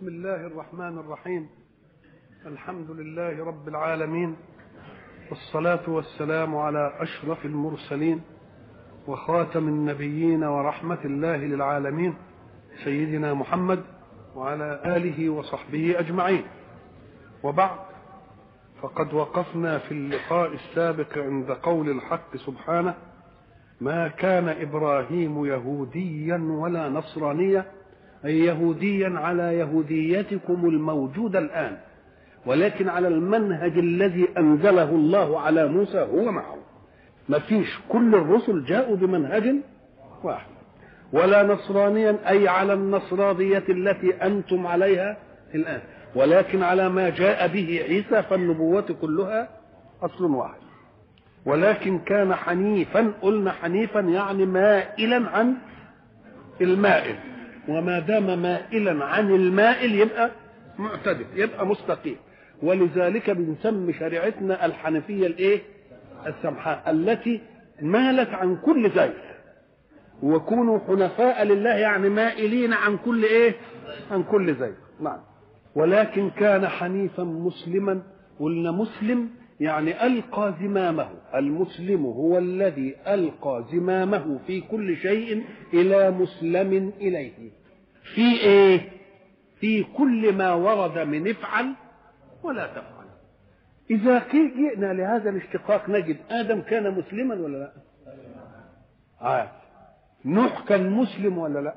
بسم الله الرحمن الرحيم الحمد لله رب العالمين والصلاة والسلام على أشرف المرسلين وخاتم النبيين ورحمة الله للعالمين سيدنا محمد وعلى آله وصحبه أجمعين وبعد فقد وقفنا في اللقاء السابق عند قول الحق سبحانه ما كان إبراهيم يهوديا ولا نصرانيا أي يهوديا على يهوديتكم الموجودة الآن ولكن على المنهج الذي أنزله الله على موسى هو معه ما فيش كل الرسل جاءوا بمنهج واحد ولا نصرانيا أي على النصرانية التي أنتم عليها الآن ولكن على ما جاء به عيسى فالنبوة كلها أصل واحد ولكن كان حنيفا قلنا حنيفا يعني مائلا عن المائل وما دام مائلا عن المائل يبقى معتدل يبقى مستقيم ولذلك بنسمي شريعتنا الحنفيه الايه السمحاء التي مالت عن كل زيغ وكونوا حنفاء لله يعني مائلين عن كل ايه عن كل زيغ نعم ولكن كان حنيفا مسلما قلنا مسلم يعني القى زمامه المسلم هو الذي القى زمامه في كل شيء الى مسلم اليه في ايه في كل ما ورد من افعل ولا تفعل اذا جئنا لهذا الاشتقاق نجد ادم كان مسلما ولا لا عاد نوح كان مسلم ولا لا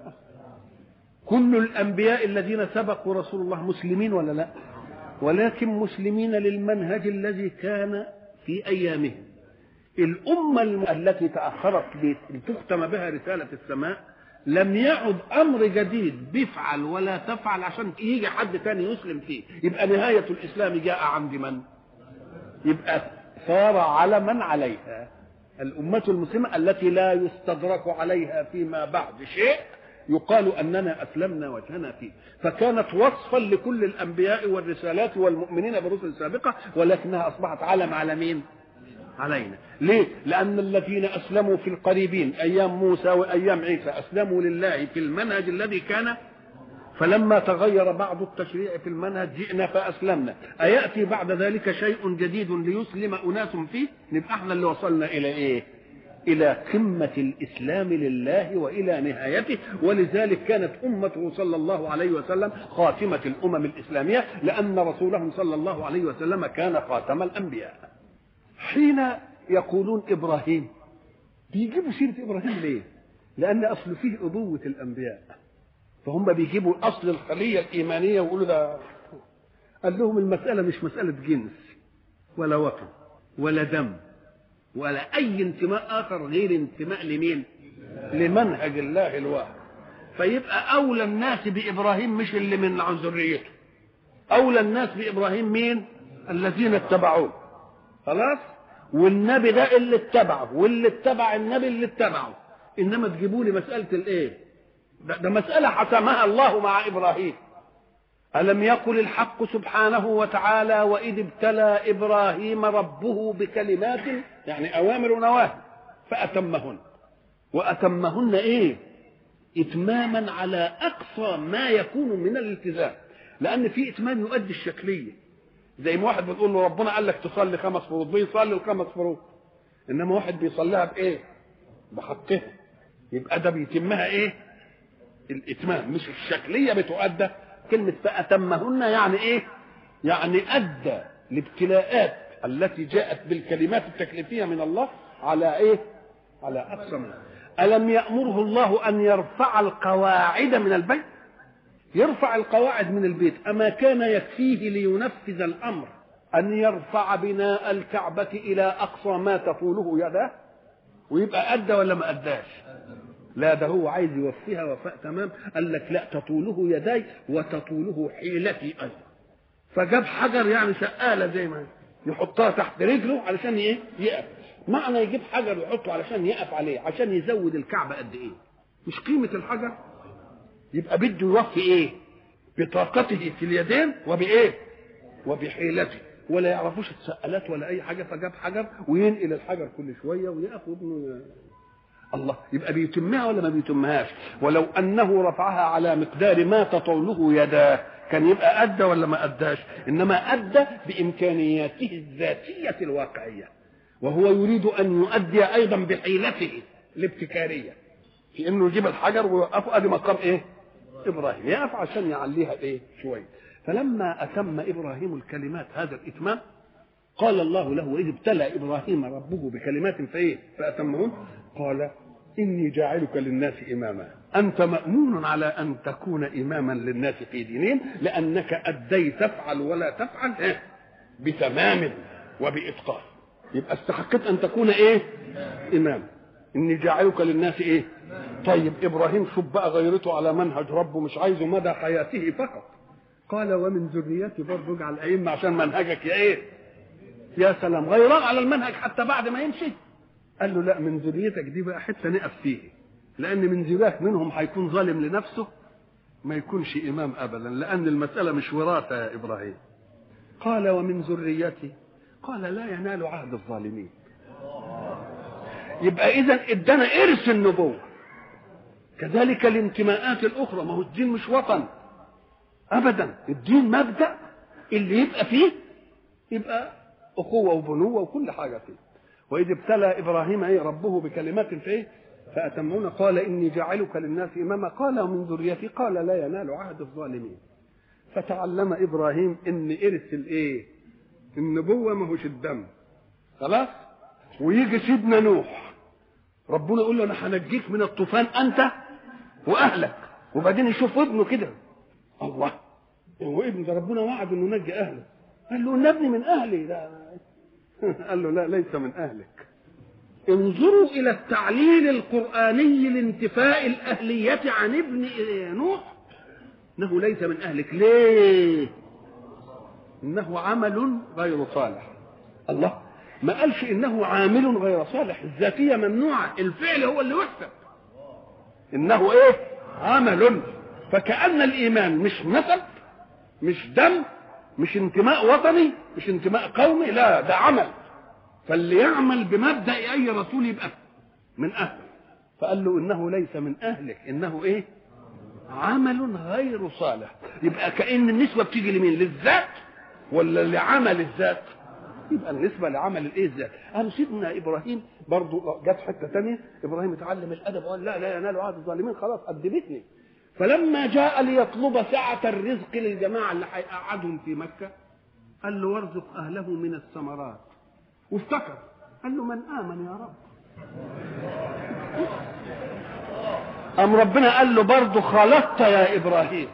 كل الانبياء الذين سبقوا رسول الله مسلمين ولا لا ولكن مسلمين للمنهج الذي كان في ايامهم الامه التي تاخرت لتختم بها رساله السماء لم يعد امر جديد بيفعل ولا تفعل عشان يجي حد تاني يسلم فيه يبقى نهايه الاسلام جاء عند من يبقى صار على من عليها الامه المسلمه التي لا يستدرك عليها فيما بعد شيء يقال اننا اسلمنا وجهنا فيه فكانت وصفا لكل الانبياء والرسالات والمؤمنين بالرسل السابقه ولكنها اصبحت علم على مين علينا ليه لان الذين اسلموا في القريبين ايام موسى وايام عيسى اسلموا لله في المنهج الذي كان فلما تغير بعض التشريع في المنهج جئنا فاسلمنا اياتي بعد ذلك شيء جديد ليسلم اناس فيه نبقى احنا اللي وصلنا الى ايه الى قمه الاسلام لله والى نهايته ولذلك كانت امته صلى الله عليه وسلم خاتمه الامم الاسلاميه لان رسولهم صلى الله عليه وسلم كان خاتم الانبياء حين يقولون ابراهيم بيجيبوا سيره ابراهيم ليه لان اصل فيه ابوه الانبياء فهم بيجيبوا اصل الخليه الايمانيه ويقولوا ده قال لهم المساله مش مساله جنس ولا وطن ولا دم ولا اي انتماء اخر غير انتماء لمين لمنهج الله الواحد فيبقى اولى الناس بابراهيم مش اللي من عن ذريته اولى الناس بابراهيم مين الذين اتبعوه خلاص والنبي ده اللي اتبعه واللي اتبع النبي اللي اتبعه انما تجيبوا لي مساله الايه ده, ده مساله حسمها الله مع ابراهيم ألم يقل الحق سبحانه وتعالى وإذ ابتلى إبراهيم ربه بكلمات يعني أوامر ونواهي فأتمهن وأتمهن إيه؟ إتماما على أقصى ما يكون من الالتزام لأن في إتمام يؤدي الشكلية زي ما واحد بتقول له ربنا قال لك تصلي خمس فروض بيصلي الخمس فروض إنما واحد بيصليها بإيه؟ بحقها يبقى ده بيتمها إيه؟ الإتمام مش الشكلية بتؤدى كلمة فأتمهن يعني إيه؟ يعني أدى الابتلاءات التي جاءت بالكلمات التكليفية من الله على إيه؟ على أقصى منها ألم يأمره الله أن يرفع القواعد من البيت؟ يرفع القواعد من البيت أما كان يكفيه لينفذ الأمر أن يرفع بناء الكعبة إلى أقصى ما تطوله يداه ويبقى أدى ولا ما أداش؟ لا ده هو عايز يوفيها وفاء تمام قال لك لا تطوله يداي وتطوله حيلتي ايضا فجاب حجر يعني شقاله زي ما يحطها تحت رجله علشان ايه يقف معنى يجيب حجر ويحطه علشان يقف عليه عشان يزود الكعبه قد ايه مش قيمه الحجر يبقى بده يوفي ايه بطاقته في اليدين وبايه وبحيلته ولا يعرفوش السقالات ولا اي حاجه فجاب حجر وينقل الحجر كل شويه ويقف وابنه الله يبقى بيتمها ولا ما بيتمهاش ولو انه رفعها على مقدار ما تطوله يداه كان يبقى ادى ولا ما اداش انما ادى بامكانياته الذاتيه الواقعيه وهو يريد ان يؤدي ايضا بحيلته الابتكاريه في انه يجيب الحجر ويوقفه ادي مقام ايه ابراهيم يقف عشان يعليها ايه شويه فلما اتم ابراهيم الكلمات هذا الاتمام قال الله له واذ ابتلى ابراهيم ربه بكلمات فايه فاتمهن قال اني جاعلك للناس اماما انت مامون على ان تكون اماما للناس في دينهم لانك اديت تفعل ولا تفعل إيه؟ بتمام وباتقان يبقى استحقت ان تكون ايه امام اني جاعلك للناس ايه طيب ابراهيم شوف بقى غيرته على منهج ربه مش عايزه مدى حياته فقط قال ومن ذريتي برضه اجعل ائمه عشان منهجك يا ايه يا سلام غيران على المنهج حتى بعد ما يمشي قال له لا من ذريتك دي بقى حته نقف فيه لان من ذريتك منهم هيكون ظالم لنفسه ما يكونش امام ابدا لان المساله مش وراثه يا ابراهيم قال ومن ذريتي قال لا ينال عهد الظالمين يبقى اذا ادانا ارث النبوه كذلك الانتماءات الاخرى ما هو الدين مش وطن ابدا الدين مبدا اللي يبقى فيه يبقى اخوه وبنوه وكل حاجه فيه واذ ابتلى ابراهيم ايه ربه بكلمات فايه فاتمون قال اني جاعلك للناس اماما قال ومن ذريتي قال لا ينال عهد الظالمين فتعلم ابراهيم ان ارث الايه النبوه ما هوش الدم خلاص ويجي سيدنا نوح ربنا يقول له انا هنجيك من الطوفان انت واهلك وبعدين يشوف ابنه كده الله هو ابن ده ربنا وعد انه ينجي اهله قال له ان ابني من اهلي ده قال له لا ليس من اهلك انظروا الى التعليل القراني لانتفاء الاهليه عن ابن نوح انه ليس من اهلك ليه انه عمل غير صالح الله ما قالش انه عامل غير صالح الذاتيه ممنوعه الفعل هو اللي يحسب انه ايه عمل فكأن الإيمان مش نسب مش دم مش انتماء وطني مش انتماء قومي لا ده عمل فاللي يعمل بمبدأ أي رسول يبقى من أهله فقال له إنه ليس من أهلك إنه إيه عمل غير صالح يبقى كأن النسبة بتيجي لمين للذات ولا لعمل الذات يبقى النسبة لعمل الايه الذات قال سيدنا ابراهيم برضه جت حته ثانيه ابراهيم اتعلم الادب وقال لا لا ينال عهد الظالمين خلاص قدمتني فلما جاء ليطلب سعة الرزق للجماعة اللي هيقعدهم في مكة قال له وارزق أهله من الثمرات وافتكر قال له من آمن يا رب أم ربنا قال له برضه خلطت يا إبراهيم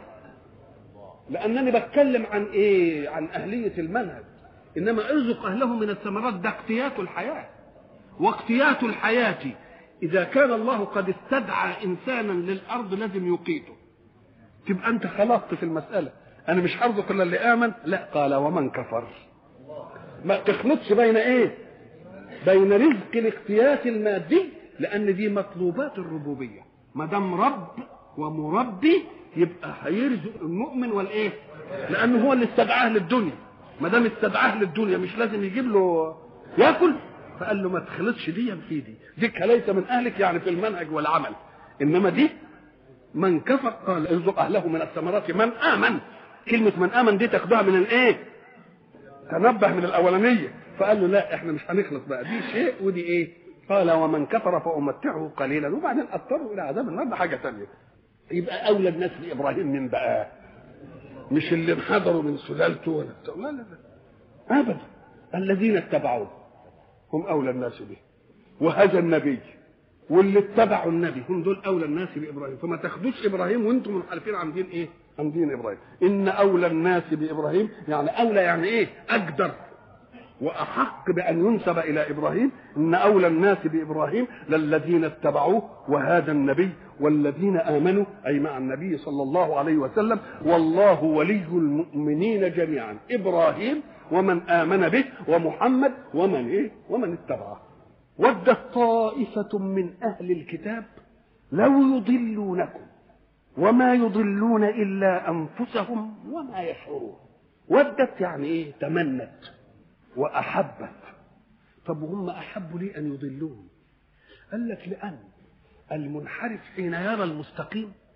لأنني بتكلم عن إيه عن أهلية المنهج إنما ارزق أهله من الثمرات ده اقتيات الحياة واقتيات الحياة إذا كان الله قد استدعى إنسانا للأرض لازم يقيته تبقى أنت خلطت في المسألة أنا مش هرزق إلا اللي آمن لا قال ومن كفر ما تخلطش بين إيه بين رزق الاقتيات المادي لأن دي مطلوبات الربوبية ما دام رب ومربي يبقى هيرزق المؤمن والإيه لأنه هو اللي استدعاه للدنيا ما دام استدعاه للدنيا مش لازم يجيب له ياكل فقال له ما تخلطش دي في دي ديك ليس من اهلك يعني في المنهج والعمل انما دي من كفر قال ارزق اهله من الثمرات من امن كلمه من امن دي تاخدها من الايه تنبه من الاولانيه فقال له لا احنا مش هنخلص بقى دي شيء ودي ايه قال ومن كفر فامتعه قليلا وبعدين اضطره الى عذاب النار ده حاجه ثانيه يبقى اولى الناس بابراهيم من بقى مش اللي انحدروا من سلالته ولا لا لا لا ابدا الذين اتبعوه هم اولى الناس به وهذا النبي واللي اتبعوا النبي هم دول اولى الناس بابراهيم فما تاخدوش ابراهيم وانتم منحرفين عن دين ايه عن دين ابراهيم ان اولى الناس بابراهيم يعني اولى يعني ايه اقدر واحق بان ينسب الى ابراهيم ان اولى الناس بابراهيم للذين اتبعوه وهذا النبي والذين امنوا اي مع النبي صلى الله عليه وسلم والله ولي المؤمنين جميعا ابراهيم ومن امن به ومحمد ومن ايه ومن اتبعه ودت طائفه من اهل الكتاب لو يضلونكم وما يضلون الا انفسهم وما يشعرون ودت يعني ايه تمنت واحبت طب وهم احبوا ليه ان يضلوهم قال لك لان المنحرف حين يرى المستقيم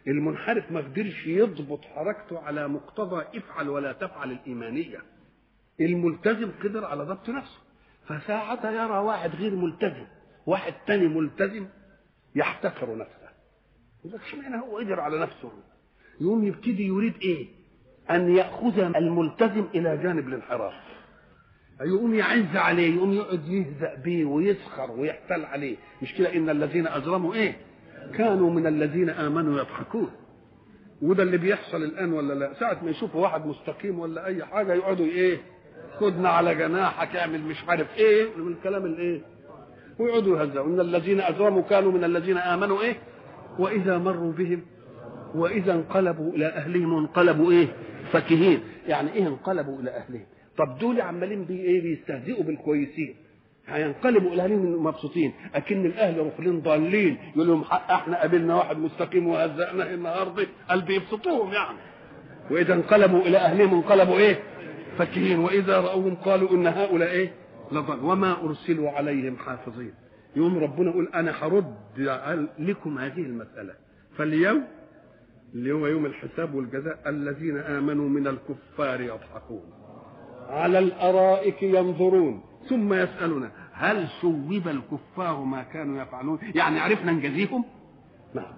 المنحرف ما قدرش يضبط حركته على مقتضى افعل ولا تفعل الإيمانية الملتزم قدر على ضبط نفسه فساعة يرى واحد غير ملتزم واحد تاني ملتزم يحتكر نفسه يقول اشمعنى هو قدر على نفسه يقوم يبتدي يريد ايه ان ياخذ الملتزم الى جانب الانحراف يقوم يعز عليه يقوم يقعد يهزأ بيه ويسخر ويحتل عليه مش كده ان الذين اجرموا ايه كانوا من الذين امنوا يضحكون وده اللي بيحصل الان ولا لا ساعه ما يشوفوا واحد مستقيم ولا اي حاجه يقعدوا ايه خدنا على جناحك اعمل مش عارف ايه من الكلام الايه ويقعدوا يهزأوا ان الذين اجرموا كانوا من الذين امنوا ايه واذا مروا بهم واذا انقلبوا الى اهلهم انقلبوا ايه فكهين يعني ايه انقلبوا الى اهلهم طب دول عمالين بي ايه بيستهزئوا بالكويسين هينقلبوا الى اهلهم مبسوطين اكن الاهل رخلين ضالين يقول لهم حق احنا قابلنا واحد مستقيم وهزأناه النهارده قال بيبسطوهم يعني واذا انقلبوا الى اهلهم انقلبوا ايه فكهين واذا راوهم قالوا ان هؤلاء ايه لضل وما ارسلوا عليهم حافظين يوم ربنا يقول انا هرد لكم هذه المساله فاليوم اللي هو يوم الحساب والجزاء الذين امنوا من الكفار يضحكون على الارائك ينظرون ثم يسالون هل ثوب الكفار ما كانوا يفعلون يعني عرفنا نجازيهم نعم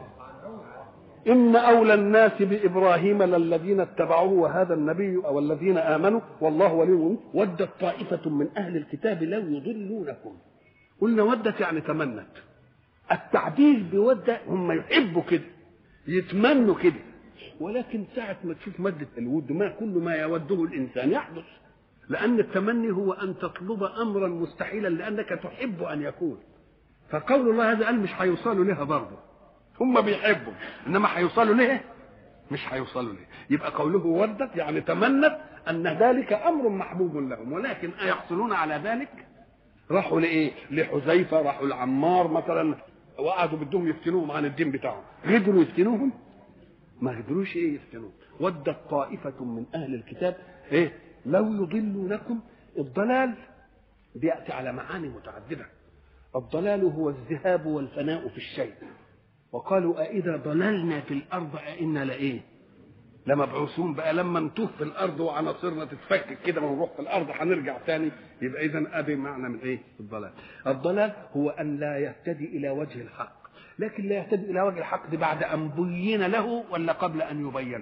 إن أولى الناس بإبراهيم للذين اتبعوه وهذا النبي أو الذين آمنوا والله ولي ودت طائفة من أهل الكتاب لو يضلونكم قلنا ودت يعني تمنت التعبير بودة هم يحبوا كده يتمنوا كده ولكن ساعة ما تشوف مادة الود ما كل ما يوده الإنسان يحدث لأن التمني هو أن تطلب أمرا مستحيلا لأنك تحب أن يكون فقول الله هذا قال مش هيوصلوا لها برضه هم بيحبوا انما هيوصلوا ليه مش هيوصلوا ليه يبقى قوله ودت يعني تمنت ان ذلك امر محبوب لهم ولكن ايحصلون على ذلك راحوا لايه لحذيفه راحوا لعمار مثلا وقعدوا بدهم يفتنوهم عن الدين بتاعهم قدروا يفتنوهم ما قدروش ايه يفتنوهم ودت طائفه من اهل الكتاب ايه لو يضلونكم الضلال بياتي على معاني متعدده الضلال هو الذهاب والفناء في الشيء وقالوا أإذا ضللنا في الأرض أئنا لإيه؟ لمبعوثون بقى لما نتوه في الأرض وعناصرنا تتفكك كده ونروح في الأرض هنرجع تاني يبقى إذا أدي معنى من إيه؟ الضلال. الضلال هو أن لا يهتدي إلى وجه الحق، لكن لا يهتدي إلى وجه الحق دي بعد أن بين له ولا قبل أن يبين؟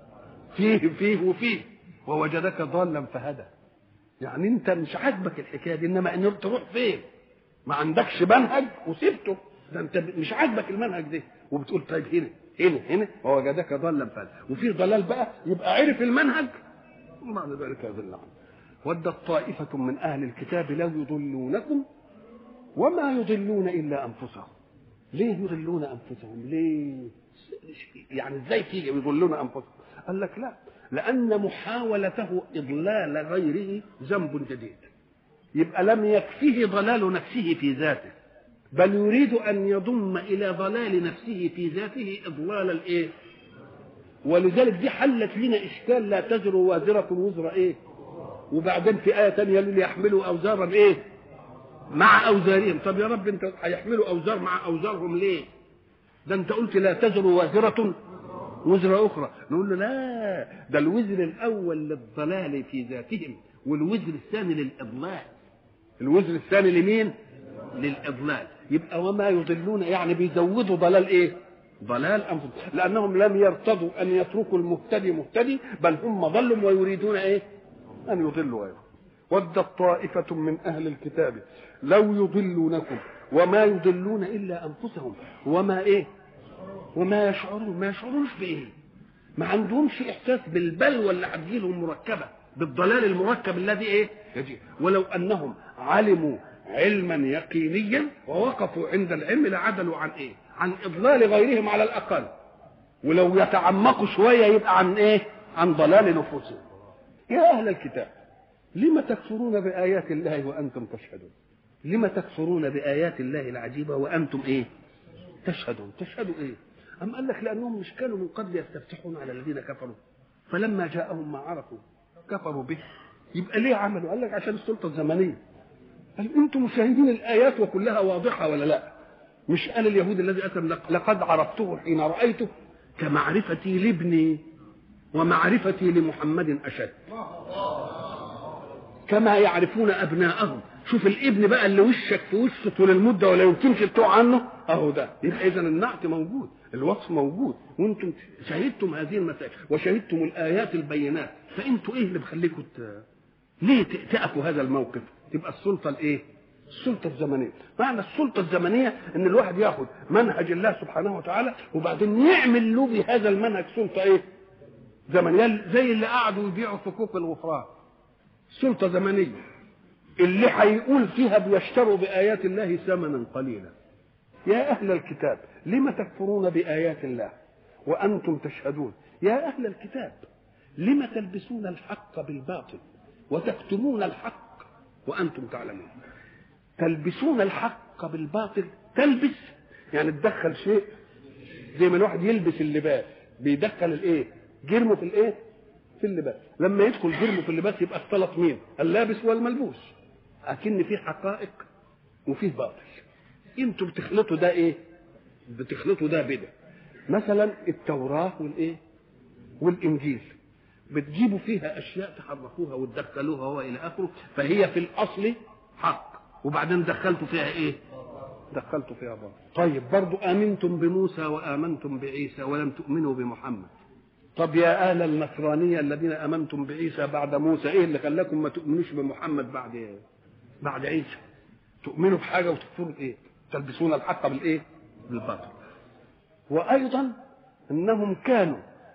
فيه فيه وفيه ووجدك ضالا فهدى. يعني أنت مش عاجبك الحكاية دي إنما أن تروح فين؟ ما عندكش منهج وسبته ده انت مش عاجبك المنهج ده وبتقول طيب هنا هنا هنا ووجدك ضالا فهدى وفي ضلال بقى يبقى عرف المنهج وبعد ذلك يضل عنه ودت طائفة من أهل الكتاب لو يضلونكم وما يضلون إلا أنفسهم ليه يضلون أنفسهم ليه يعني ازاي تيجي يضلون أنفسهم قال لك لا لأن محاولته إضلال غيره ذنب جديد يبقى لم يكفيه ضلال نفسه في ذاته بل يريد ان يضم الى ضلال نفسه في ذاته اضلال الايه ولذلك دي حلت لنا اشكال لا تزر وازره وزر ايه وبعدين في ايه ثانيه ليحملوا اوزارا ايه مع اوزارهم طب يا رب انت هيحملوا اوزار مع اوزارهم ليه ده انت قلت لا تزر وازره وزر اخرى نقول له لا ده الوزر الاول للضلال في ذاتهم والوزر الثاني للاضلال الوزر الثاني لمين للاضلال يبقى وما يضلون يعني بيزودوا ضلال ايه ضلال انفسهم لانهم لم يرتضوا ان يتركوا المهتدي مهتدي بل هم ضلوا ويريدون ايه ان يضلوا غيره ودت طائفة من أهل الكتاب لو يضلونكم وما يضلون إلا أنفسهم وما إيه وما يشعرون ما يشعرونش بإيه ما عندهمش إحساس بالبلوى اللي هتجيلهم مركبة بالضلال المركب الذي إيه يجي ولو أنهم علموا علما يقينيا ووقفوا عند العلم لعدلوا عن ايه عن اضلال غيرهم على الاقل ولو يتعمقوا شويه يبقى عن ايه عن ضلال نفوسهم يا اهل الكتاب لم تكفرون بايات الله وانتم تشهدون لم تكفرون بايات الله العجيبه وانتم ايه تشهدون تشهدوا ايه أم قال لك لأنهم مش كانوا من قبل يستفتحون على الذين كفروا فلما جاءهم ما عرفوا كفروا به يبقى ليه عملوا؟ قال لك عشان السلطة الزمنية قال انتم مشاهدين الايات وكلها واضحه ولا لا مش قال اليهود الذي اتى لقد عرفته حين رايته كمعرفتي لابني ومعرفتي لمحمد اشد كما يعرفون ابناءهم شوف الابن بقى اللي وشك في وشه طول المده ولا يمكنش تتوع عنه اهو ده يبقى اذا النعت موجود الوصف موجود وانتم شهدتم هذه المسائل وشهدتم الايات البينات فانتوا ايه اللي بخليكم ت... ليه تأفوا هذا الموقف تبقى السلطه الايه السلطة الزمنية معنى السلطة الزمنية ان الواحد ياخد منهج الله سبحانه وتعالى وبعدين يعمل له بهذا المنهج سلطة ايه زمنية زي اللي قعدوا يبيعوا صكوك الغفران سلطة زمنية اللي هيقول فيها بيشتروا بآيات الله ثمنا قليلا يا أهل الكتاب لم تكفرون بآيات الله وأنتم تشهدون يا أهل الكتاب لم تلبسون الحق بالباطل وتكتمون الحق وأنتم تعلمون تلبسون الحق بالباطل تلبس يعني تدخل شيء زي ما الواحد يلبس اللباس بيدخل الايه جرمه في الايه في اللباس لما يدخل جرمه في اللباس يبقى اختلط مين اللابس والملبوس اكن في حقائق وفيه باطل انتوا بتخلطوا ده ايه بتخلطوا ده بده مثلا التوراه والايه والانجيل بتجيبوا فيها اشياء تحرفوها وتدخلوها والى اخره فهي في الاصل حق وبعدين دخلتوا فيها ايه دخلتوا فيها باطل طيب برضو امنتم بموسى وامنتم بعيسى ولم تؤمنوا بمحمد طب يا اهل النصرانيه الذين امنتم بعيسى بعد موسى ايه اللي خلاكم ما تؤمنوش بمحمد بعد إيه؟ بعد عيسى تؤمنوا بحاجه وتكفروا بايه تلبسون الحق بالايه بالباطل وايضا انهم كانوا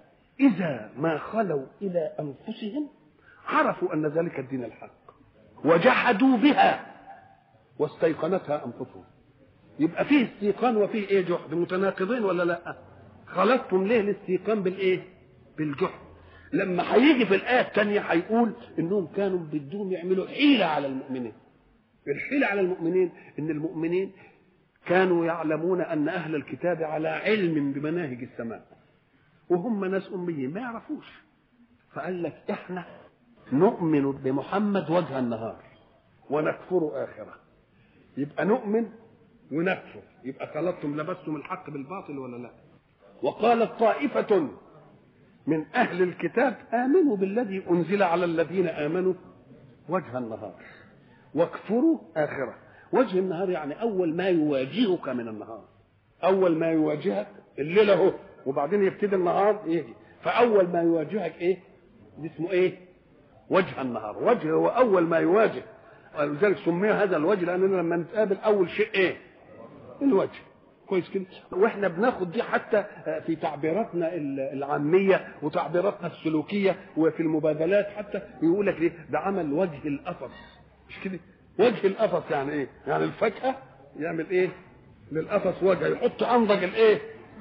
اذا ما خلوا الى انفسهم عرفوا ان ذلك الدين الحق وجحدوا بها واستيقنتها انفسهم يبقى فيه استيقان وفيه ايه جحد متناقضين ولا لا خلطتم ليه الاستيقان بالايه بالجحد لما هيجي في الايه الثانيه هيقول انهم كانوا بدهم يعملوا حيله على المؤمنين الحيله على المؤمنين ان المؤمنين كانوا يعلمون ان اهل الكتاب على علم بمناهج السماء وهم ناس اميين ما يعرفوش فقال لك احنا نؤمن بمحمد وجه النهار ونكفر اخره يبقى نؤمن ونكفر يبقى خلطتم لبستم الحق بالباطل ولا لا وقالت طائفة من أهل الكتاب آمنوا بالذي أنزل على الذين آمنوا وجه النهار واكفروا آخرة وجه النهار يعني أول ما يواجهك من النهار أول ما يواجهك الليل أهو وبعدين يبتدي النهار يجي فأول ما يواجهك إيه؟ اسمه إيه؟ وجه النهار وجه هو أول ما يواجه ولذلك سمي هذا الوجه لاننا لما نتقابل اول شيء ايه؟ الوجه كويس كده واحنا بناخد دي حتى في تعبيراتنا العاميه وتعبيراتنا السلوكيه وفي المبادلات حتى يقول لك ليه ده عمل وجه القفص مش كده وجه القفص يعني ايه يعني الفاكهه يعمل ايه للقفص وجه يحط انضج الايه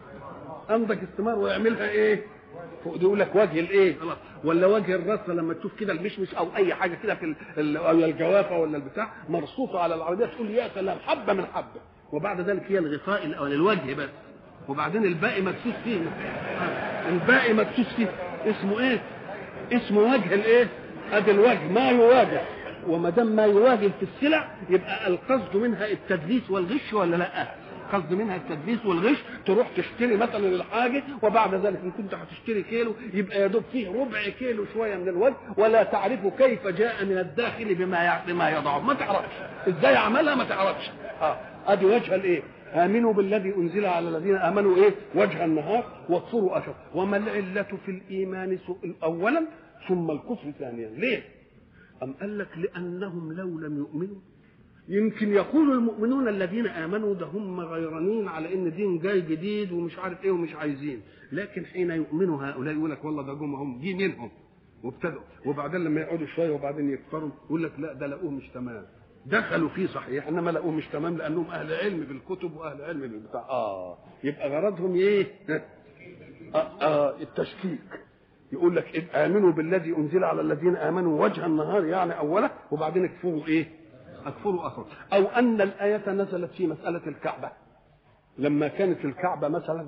انضج الثمار ويعملها ايه فوق يقول لك وجه الايه ولا وجه الرصه لما تشوف كده المشمش او اي حاجه كده في ال او الجوافه ولا البتاع مرصوفه على العربيه تقول يا سلام حبه من حبه وبعد ذلك هي الغطاء الاول الوجه بس وبعدين الباقي مدسوس فيه الباقي مدسوس فيه اسمه ايه؟ اسمه وجه الايه؟ ادي الوجه ما يواجه وما دام ما يواجه في السلع يبقى القصد منها التدليس والغش ولا لا؟ قصد منها التدليس والغش تروح تشتري مثلا الحاجه وبعد ذلك ان كنت هتشتري كيلو يبقى يا دوب فيه ربع كيلو شويه من الوجه ولا تعرف كيف جاء من الداخل بما بما يضعه ما تعرفش ازاي عملها ما تعرفش اه ادي وجه الايه امنوا بالذي انزل على الذين امنوا ايه وجه النهار واكفروا اشر وما العله في الايمان اولا ثم الكفر ثانيا ليه ام قال لك لانهم لو لم يؤمنوا يمكن يقول المؤمنون الذين امنوا ده هم غيرانين على ان دين جاي جديد ومش عارف ايه ومش عايزين لكن حين يؤمنوا هؤلاء يقول لك والله ده جم هم دي منهم وابتدوا وبعدين لما يقعدوا شويه وبعدين يكفروا يقول لك لا ده لقوه مش تمام دخلوا فيه صحيح انما لقوه مش تمام لانهم اهل علم بالكتب واهل علم بالبتاع اه يبقى غرضهم ايه؟ آه آه التشكيك يقول لك امنوا بالذي انزل على الذين امنوا وجه النهار يعني اوله وبعدين اكفروا ايه؟ اكفروا اخر او ان الايه نزلت في مساله الكعبه لما كانت الكعبه مثلا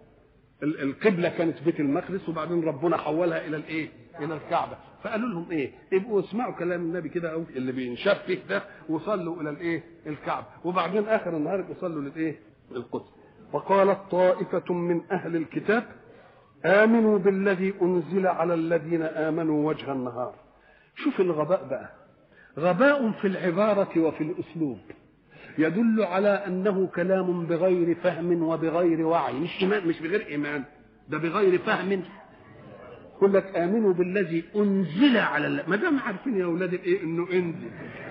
القبله كانت بيت المقدس وبعدين ربنا حولها الى الايه؟ الى الكعبه فقالوا لهم ايه؟ ابقوا اسمعوا كلام النبي كده او اللي بينشف ده وصلوا الى الايه؟ الكعبه وبعدين اخر النهار يبقوا صلوا للايه؟ القدس وقالت طائفة من أهل الكتاب آمنوا بالذي أنزل على الذين آمنوا وجه النهار شوف الغباء بقى غباء في العبارة وفي الأسلوب يدل على أنه كلام بغير فهم وبغير وعي مش إيمان مش بغير إيمان ده بغير فهم يقول لك آمنوا بالذي أنزل على الله ما دام عارفين يا أولاد الإيه إنه أنزل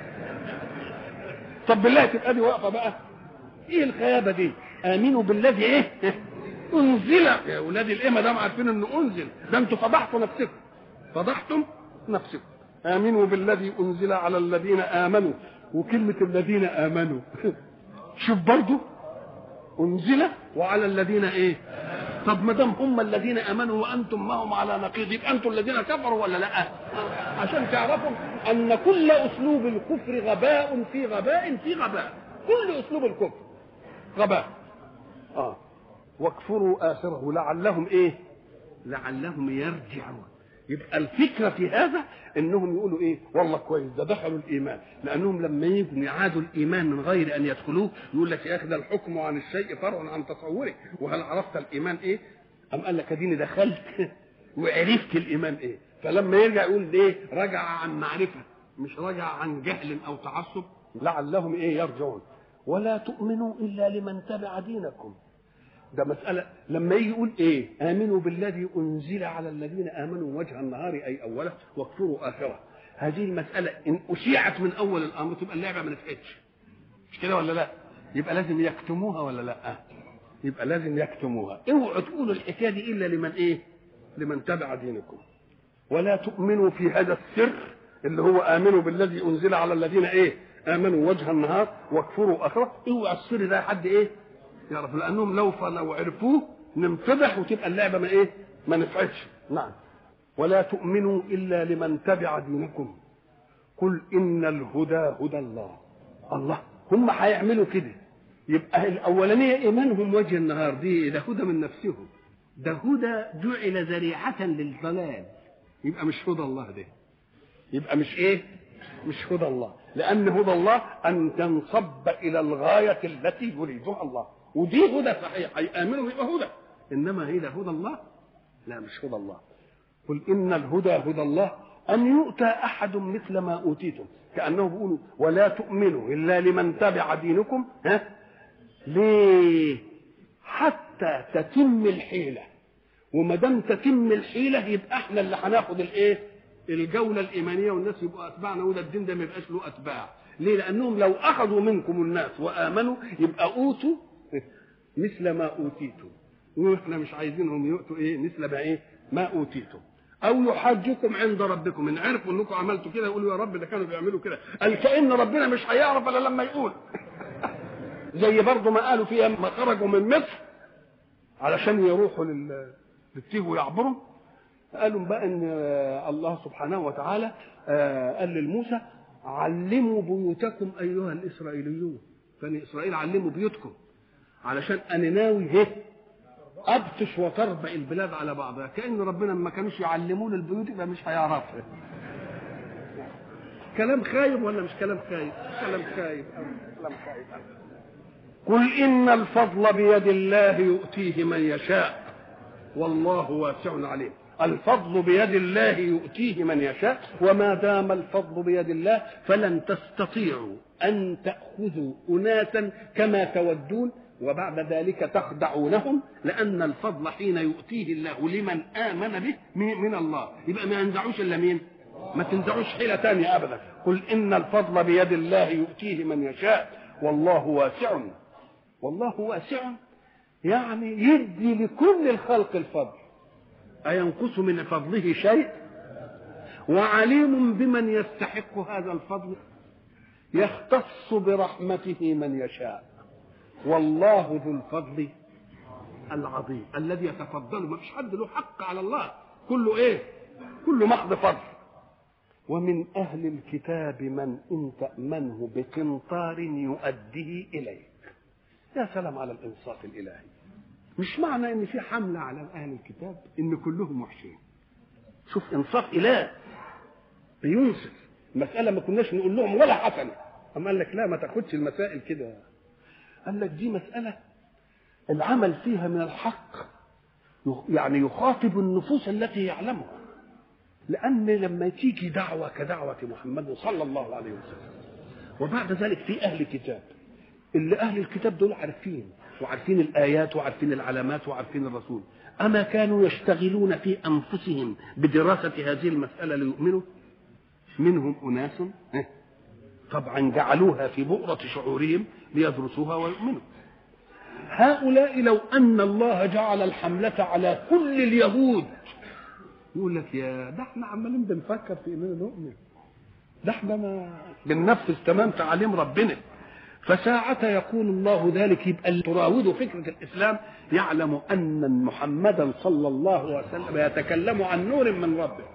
طب بالله تبقى دي واقفة بقى إيه الخيابة دي آمنوا بالذي إيه أنزل يا أولاد الإيه ما دام عارفين إنه أنزل ده أنتوا فضحتوا نفسكم فضحتم نفسكم آمنوا بالذي أنزل على الذين آمنوا وكلمة الذين آمنوا شوف برضو أنزل وعلى الذين إيه طب ما دام هم الذين امنوا وانتم معهم على نقيض يبقى انتم الذين كفروا ولا لا؟ عشان تعرفوا ان كل اسلوب الكفر غباء في غباء في غباء كل اسلوب الكفر غباء اه واكفروا اخره لعلهم ايه؟ لعلهم يرجعون يبقى الفكره في هذا انهم يقولوا ايه والله كويس ده دخلوا الايمان لانهم لما يجوا يعادوا الايمان من غير ان يدخلوه يقول لك يا اخي ده الحكم عن الشيء فرع عن تصوره وهل عرفت الايمان ايه ام قال لك اديني دخلت وعرفت الايمان ايه فلما يرجع يقول ايه رجع عن معرفه مش رجع عن جهل او تعصب لعلهم ايه يرجعون ولا تؤمنوا الا لمن تبع دينكم ده مسألة لما يجي يقول إيه آمنوا بالذي أنزل على الذين آمنوا وجه النهار أي أوله واكفروا آخره هذه المسألة إن أشيعت من أول الأمر تبقى اللعبة ما نفعتش مش كده ولا لا يبقى لازم يكتموها ولا لا يبقى لازم يكتموها اوعوا تقولوا الحكاية دي إلا لمن إيه لمن تبع دينكم ولا تؤمنوا في هذا السر اللي هو آمنوا بالذي أنزل على الذين إيه آمنوا وجه النهار واكفروا آخره اوعى السر ده حد إيه يعرف لانهم لو لو عرفوه ننفضح وتبقى اللعبه ما ايه؟ ما نفعتش نعم ولا تؤمنوا الا لمن تبع دينكم قل ان الهدى هدى الله الله هم هيعملوا كده يبقى الاولانيه ايمانهم وجه النهار دي ده هدى من نفسهم ده هدى جعل ذريعه للضلال يبقى مش هدى الله ده يبقى مش ايه مش هدى الله لان هدى الله ان تنصب الى الغايه التي يريدها الله ودي هدى صحيح هيامنوا يبقى هدى انما هي ده هدى الله لا مش هدى الله قل ان الهدى هدى الله ان يؤتى احد مثل ما اوتيتم كانه بيقولوا ولا تؤمنوا الا لمن تبع دينكم ها ليه حتى تتم الحيله وما دام تتم الحيله يبقى احنا اللي هناخد الايه الجوله الايمانيه والناس يبقوا اتباعنا وده الدين ده ما يبقاش له اتباع ليه لانهم لو اخذوا منكم الناس وامنوا يبقى اوتوا مثل ما اوتيتم واحنا مش عايزينهم يؤتوا ايه مثل ما ايه ما اوتيتم او يحاجكم عند ربكم ان عرفوا انكم عملتوا كده يقولوا يا رب ده كانوا بيعملوا كده قال كان ربنا مش هيعرف الا لما يقول زي برضه ما قالوا فيها ما خرجوا من مصر علشان يروحوا لل للتيه ويعبروا قالوا بقى ان الله سبحانه وتعالى قال للموسى علموا بيوتكم ايها الاسرائيليون بني اسرائيل علموا بيوتكم علشان انا ناوي هيه ابطش وتربع البلاد على بعضها كان ربنا ما كانوش يعلمون البيوت يبقى مش هيعرفها كلام خايب ولا مش كلام خايب كلام خايب كلام خايب قل ان الفضل بيد الله يؤتيه من يشاء والله واسع عليم الفضل بيد الله يؤتيه من يشاء وما دام الفضل بيد الله فلن تستطيعوا ان تاخذوا اناسا كما تودون وبعد ذلك تخدعونهم لان الفضل حين يؤتيه الله لمن امن به من الله يبقى ما ينزعوش الا مين ما تنزعوش حيله ثانيه ابدا قل ان الفضل بيد الله يؤتيه من يشاء والله واسع والله واسع يعني يدي لكل الخلق الفضل أينقص من فضله شيء وعليم بمن يستحق هذا الفضل يختص برحمته من يشاء والله ذو الفضل العظيم الذي يتفضل ما فيش حد له حق على الله كله ايه كله محض فضل ومن أهل الكتاب من إن تأمنه بقنطار يؤديه إليك يا سلام على الإنصاف الإلهي مش معنى ان في حمله على اهل الكتاب ان كلهم وحشين شوف انصاف اله بينصف مساله ما كناش نقول لهم ولا حسنه اما قال لك لا ما تاخدش المسائل كده قال لك دي مساله العمل فيها من الحق يعني يخاطب النفوس التي يعلمها لأن لما تيجي دعوة كدعوة محمد صلى الله عليه وسلم وبعد ذلك في أهل كتاب اللي أهل الكتاب دول عارفين وعارفين الآيات وعارفين العلامات وعارفين الرسول أما كانوا يشتغلون في أنفسهم بدراسة هذه المسألة ليؤمنوا منهم أناس طبعا جعلوها في بؤرة شعورهم ليدرسوها ويؤمنوا هؤلاء لو أن الله جعل الحملة على كل اليهود يقول لك يا ده احنا عمالين بنفكر في اننا نؤمن ده احنا ما بننفذ تمام تعاليم ربنا فساعة يقول الله ذلك يبقى تراود فكرة الإسلام يعلم أن محمدا صلى الله عليه وسلم يتكلم عن نور من ربه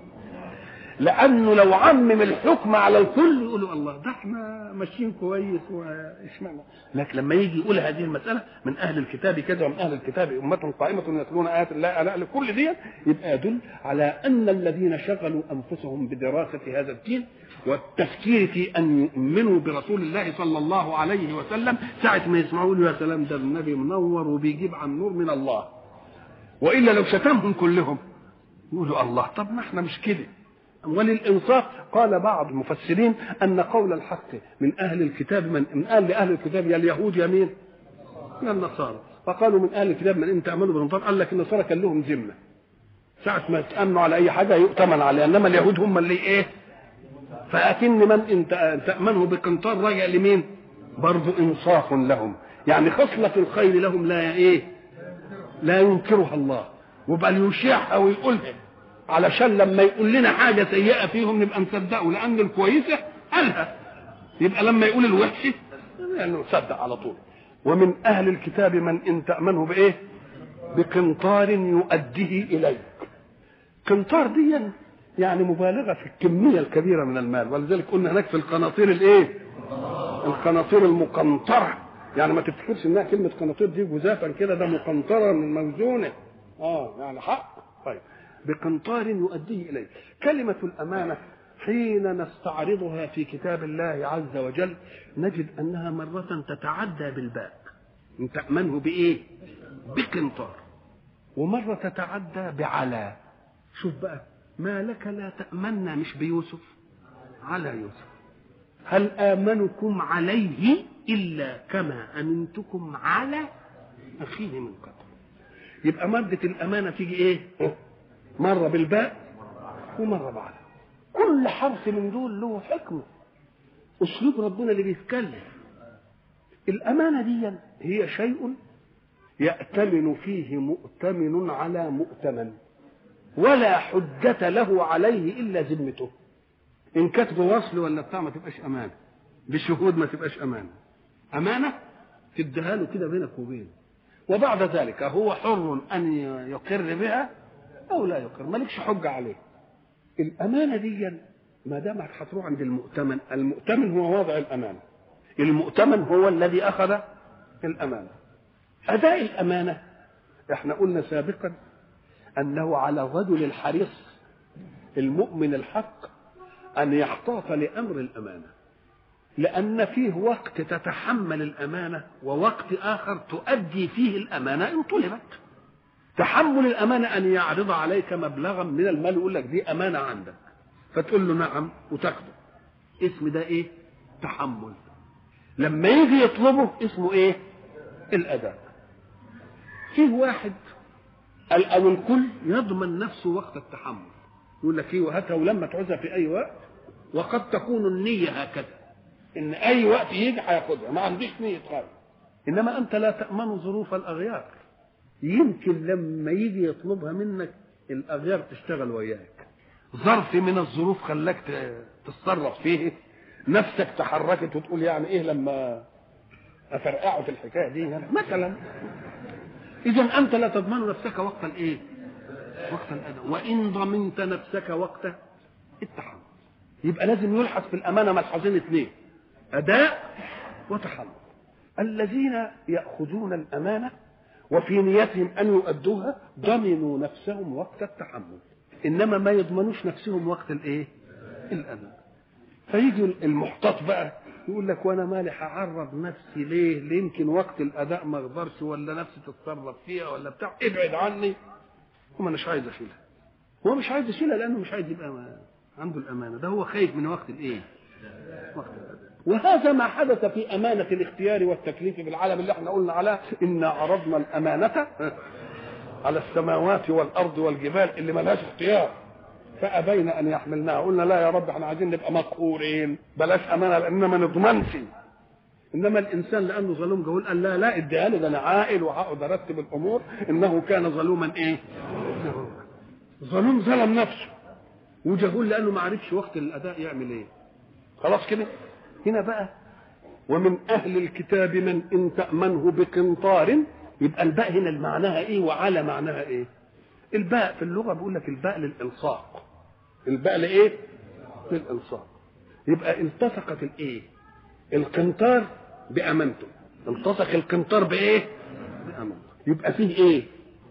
لأنه لو عمم الحكم على الكل يقولوا الله ده احنا ماشيين كويس واشمعنى لكن لما يجي يقول هذه المسألة من أهل الكتاب كذا ومن أهل الكتاب أمة قائمة يتلون آيات الله ألا كل دي يبقى يدل على أن الذين شغلوا أنفسهم بدراسة هذا الدين والتفكير في ان يؤمنوا برسول الله صلى الله عليه وسلم ساعه ما يسمعوا له يا سلام ده النبي منور وبيجيب عن نور من الله والا لو شتمهم كلهم يقولوا الله طب ما احنا مش كده وللانصاف قال بعض المفسرين ان قول الحق من اهل الكتاب من من اهل اهل الكتاب يا اليهود يا مين؟ يا النصارى فقالوا من اهل الكتاب من انت امنوا بالنصارى قال لك النصارى كان لهم ذمه ساعة ما يتأمنوا على أي حاجة يؤتمن عليها إنما اليهود هم اللي إيه؟ فأكن من إن تأمنه بقنطار راجع لمين؟ برضو إنصاف لهم يعني خصلة الخير لهم لا إيه؟ لا ينكرها الله وبل يشيعها ويقولها علشان لما يقول لنا حاجة سيئة فيهم نبقى نصدقه لأن الكويسة قالها يبقى لما يقول الوحشة يعني نصدق على طول ومن أهل الكتاب من إن تأمنه بإيه؟ بقنطار يؤديه إليك قنطار دي يعني مبالغه في الكميه الكبيره من المال ولذلك قلنا هناك في القناطير الايه القناطير المقنطره يعني ما تفتكرش انها كلمه قناطير دي جزافا كده ده مقنطره من موزونه اه يعني حق طيب بقنطار يؤديه اليه كلمه الامانه حين نستعرضها في كتاب الله عز وجل نجد انها مره تتعدى بالباء ان تامنه بايه بقنطار ومره تتعدى بعلى شوف بقى ما لك لا تأمنا مش بيوسف على يوسف هل آمنكم عليه إلا كما أمنتكم على أخيه من قبل يبقى مادة الأمانة تيجي إيه مرة بالباء ومرة بعدها كل حرف من دول له حكمة أسلوب ربنا اللي بيتكلم الأمانة دي هي شيء يأتمن فيه مؤتمن على مؤتمن ولا حجة له عليه إلا ذمته إن كتب وصل ولا بتاع ما تبقاش أمانة بشهود ما تبقاش أمانة أمانة تديها له كده بينك وبينه وبعد ذلك هو حر أن يقر بها أو لا يقر مالكش حجة عليه الأمانة دي ما دام هتروح عند المؤتمن المؤتمن هو واضع الأمانة المؤتمن هو الذي أخذ الأمانة أداء الأمانة احنا قلنا سابقا أنه على الرجل الحريص المؤمن الحق أن يحتاط لأمر الأمانة لأن فيه وقت تتحمل الأمانة ووقت آخر تؤدي فيه الأمانة إن طلبت تحمل الأمانة أن يعرض عليك مبلغا من المال يقول لك دي أمانة عندك فتقول له نعم وتاخده اسم ده إيه تحمل لما يجي يطلبه اسمه إيه الأداء فيه واحد او الكل يضمن نفسه وقت التحمل يقول لك ايه وهاتها ولما تعوزها في اي وقت وقد تكون النية هكذا ان اي وقت يجي هياخدها ما عنديش نية خالص انما انت لا تأمن ظروف الاغيار يمكن لما يجي يطلبها منك الاغيار تشتغل وياك ظرف من الظروف خلاك تتصرف فيه نفسك تحركت وتقول يعني ايه لما افرقعه في الحكايه دي يعني مثلا اذا انت لا تضمن نفسك وقت الايه وقت الاداء وان ضمنت نفسك وقت التحمل يبقى لازم يلحظ في الامانه ملحظين اثنين اداء وتحمل الذين ياخذون الامانه وفي نيتهم ان يؤدوها ضمنوا نفسهم وقت التحمل انما ما يضمنوش نفسهم وقت الايه الاداء فيجي المحتاط بقى يقول لك وانا مالي هعرض نفسي ليه؟ ليه يمكن وقت الاداء ما اقدرش ولا نفسي تتصرف فيها ولا بتاع ابعد عني وما مش عايز اشيلها هو مش عايز يشيلها لانه مش عايز يبقى ما عنده الامانه ده هو خايف من وقت الايه؟ وقت الاداء وهذا ما حدث في امانه الاختيار والتكليف في العالم اللي احنا قلنا عليها انا عرضنا الامانه على السماوات والارض والجبال اللي ملهاش اختيار فابين ان يحملناها قلنا لا يا رب احنا عايزين نبقى مقهورين بلاش امانه لان ما نضمنش انما الانسان لانه ظلوم جهول قال لا لا اديها لي ده انا عاقل وهقعد ارتب الامور انه كان ظلوما ايه؟ ظلوم ظلم نفسه وجهول لانه ما عرفش وقت الاداء يعمل ايه خلاص كده هنا بقى ومن اهل الكتاب من ان تامنه بقنطار يبقى الباء هنا معناها ايه وعلى معناها ايه الباء في اللغه بيقول لك الباء للالصاق الباء لايه للالصاق يبقى التصقت الايه القنطار بامانته التصق القنطار بايه بامانته يبقى فيه ايه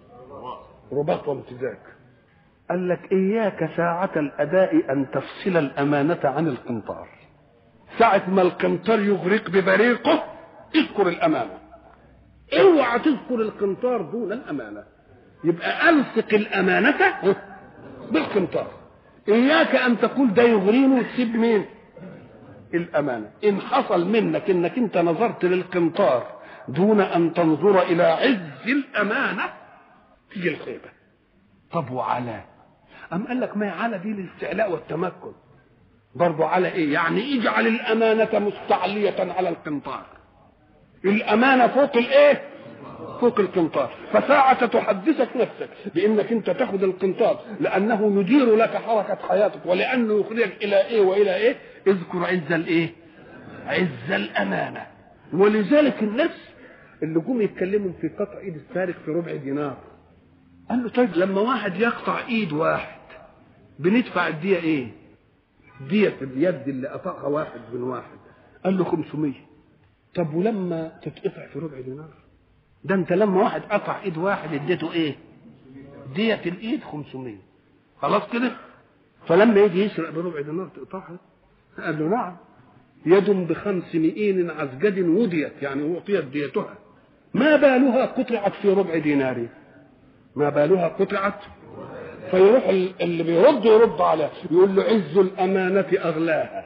رباط وامتزاج قال لك اياك ساعة الاداء ان تفصل الامانة عن القنطار ساعة ما القنطار يغرق ببريقه اذكر الامانة اوعى تذكر القنطار دون الامانة يبقى الصق الامانة بالقنطار اياك ان تقول ده يغريني وتسيب مين الامانة ان حصل منك انك انت نظرت للقنطار دون ان تنظر الى عز الامانة تيجي الخيبة طب وعلى أم قال لك ما على دي الاستعلاء والتمكن برضو على ايه يعني اجعل الامانة مستعلية على القنطار الامانة فوق الايه فوق القنطار فساعة تحدثك نفسك بانك انت تاخذ القنطار لانه يدير لك حركة حياتك ولانه يخرجك الى ايه والى ايه اذكر عز الايه عز الامانة ولذلك الناس اللي جم يتكلموا في قطع ايد السارق في ربع دينار قال له طيب لما واحد يقطع ايد واحد بندفع الدية ايه دية اليد اللي قطعها واحد من واحد قال له 500 طب ولما تتقطع في ربع دينار ده انت لما واحد قطع ايد واحد اديته ايه دية الايد 500 خلاص كده فلما يجي يسرق بربع دينار تقطعها قال له نعم يد بخمس مئين عزجد وديت يعني اعطيت ديتها ما بالها قطعت في ربع دينار ما بالها قطعت فيروح اللي بيرد يرد عليه يقول له عز الأمانة أغلاها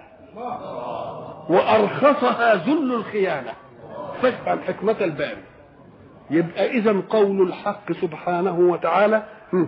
وأرخصها ذل الخيانة فافهم حكمة الباري يبقى إذا قول الحق سبحانه وتعالى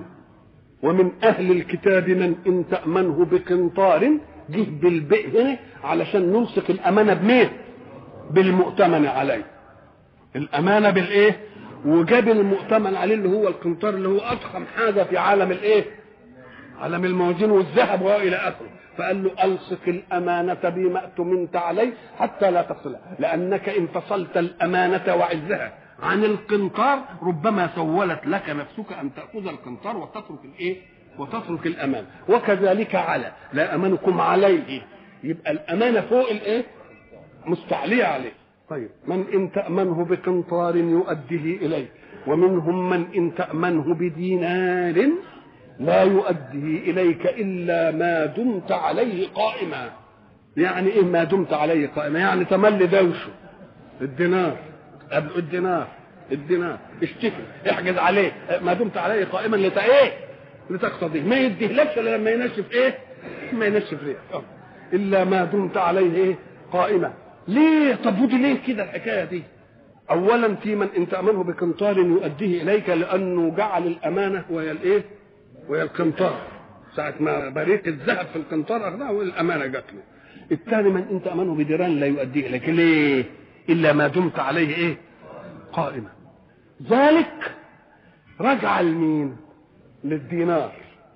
ومن أهل الكتاب من إن تأمنه بقنطار جه بالبئ هنا علشان نمسك الأمانة بمين؟ بالمؤتمن عليه الأمانة بالإيه؟ وجاب المؤتمن عليه اللي هو القنطار اللي هو اضخم حاجه في عالم الايه؟ عالم الموازين والذهب والى اخره فقال له الصق الامانه بما اؤتمنت عليه حتى لا تصلها لانك ان فصلت الامانه وعزها عن القنطار ربما سولت لك نفسك ان تاخذ القنطار وتترك الايه؟ وتترك الامانه وكذلك على لا امنكم عليه يبقى الامانه فوق الايه؟ مستعليه عليه طيب من إن تأمنه بقنطار يؤديه إليك ومنهم من إن تأمنه بدينار لا يؤديه إليك إلا ما دمت عليه قائما يعني إيه ما دمت عليه قائما يعني تملي دوشه الدينار قبل الدينار الدينار اشتكي احجز عليه ما دمت عليه قائما لت ايه لتقتضيه ما يديهلكش الا لما ينشف ايه ما ينشف ريح الا ما دمت عليه ايه قائما ليه طب ودي ليه كده الحكايه دي اولا في من ان تامنه بقنطار يؤديه اليك لانه جعل الامانه وهي الايه وهي القنطار ساعة ما بريق الذهب في القنطار أخذها والأمانة جات له. الثاني من أنت أمنه بديران لا يؤديه إليك ليه؟ إلا ما دمت عليه إيه؟ قائما. ذلك رجع لمين؟ للدينار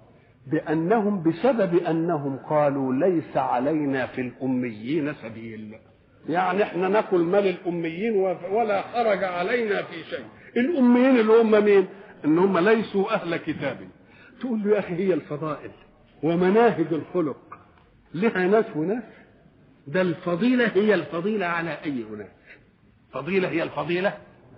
بأنهم بسبب أنهم قالوا ليس علينا في الأميين سبيل. يعني احنا ناكل مال الاميين ولا خرج علينا في شيء الاميين اللي هم مين ان هم ليسوا اهل كتاب تقول له يا اخي هي الفضائل ومناهج الخلق لها ناس وناس ده الفضيله هي الفضيله على اي اناس فضيله هي الفضيله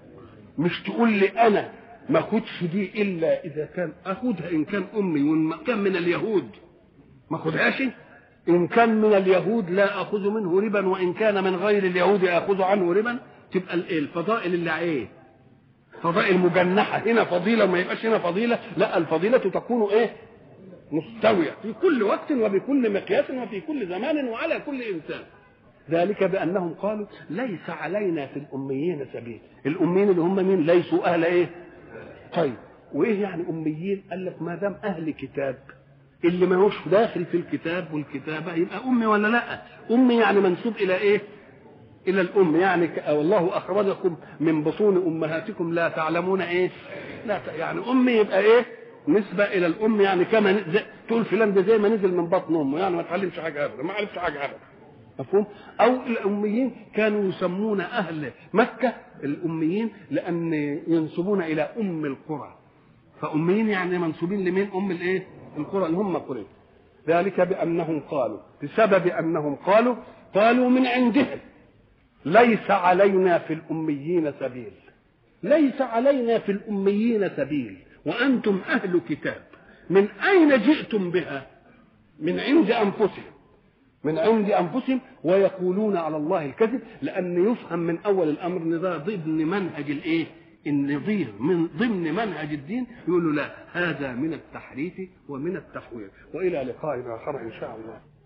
مش تقول لي انا ما اخدش دي الا اذا كان اخدها ان كان امي وان كان من اليهود ما اخدهاش إن كان من اليهود لا أخذ منه ربا وإن كان من غير اليهود أخذ عنه ربا تبقى الإيه الفضائل اللي إيه فضائل مجنحة هنا فضيلة وما يبقاش هنا فضيلة لا الفضيلة تكون إيه مستوية في كل وقت وبكل مقياس وفي كل زمان وعلى كل إنسان ذلك بأنهم قالوا ليس علينا في الأميين سبيل الأميين اللي هم مين ليسوا أهل إيه طيب وإيه يعني أميين قال لك ما دام أهل كتاب اللي ماهوش داخل في الكتاب والكتابة يبقى أمي ولا لا أمي يعني منسوب إلى إيه إلى الأم يعني ك- والله أخرجكم من بطون أمهاتكم لا تعلمون إيه لا ت... يعني أمي يبقى إيه نسبة إلى الأم يعني كما ن- زي... تقول فلان ده زي ما نزل من بطن أمه يعني ما تعلمش حاجة أبدا ما عرفش حاجة أبدا مفهوم أو الأميين كانوا يسمون أهل مكة الأميين لأن ينسبون إلى أم القرى فأميين يعني منسوبين لمين أم الإيه القرى اللي هم قريش ذلك بأنهم قالوا بسبب أنهم قالوا قالوا من عندهم ليس علينا في الأميين سبيل ليس علينا في الأميين سبيل وأنتم أهل كتاب من أين جئتم بها من عند أنفسهم من عند أنفسهم ويقولون على الله الكذب لأن يفهم من أول الأمر أن ده ضمن منهج الإيه النظير من ضمن منهج الدين يقولوا لا هذا من التحريف ومن التحوير وإلى لقاء آخر إن شاء الله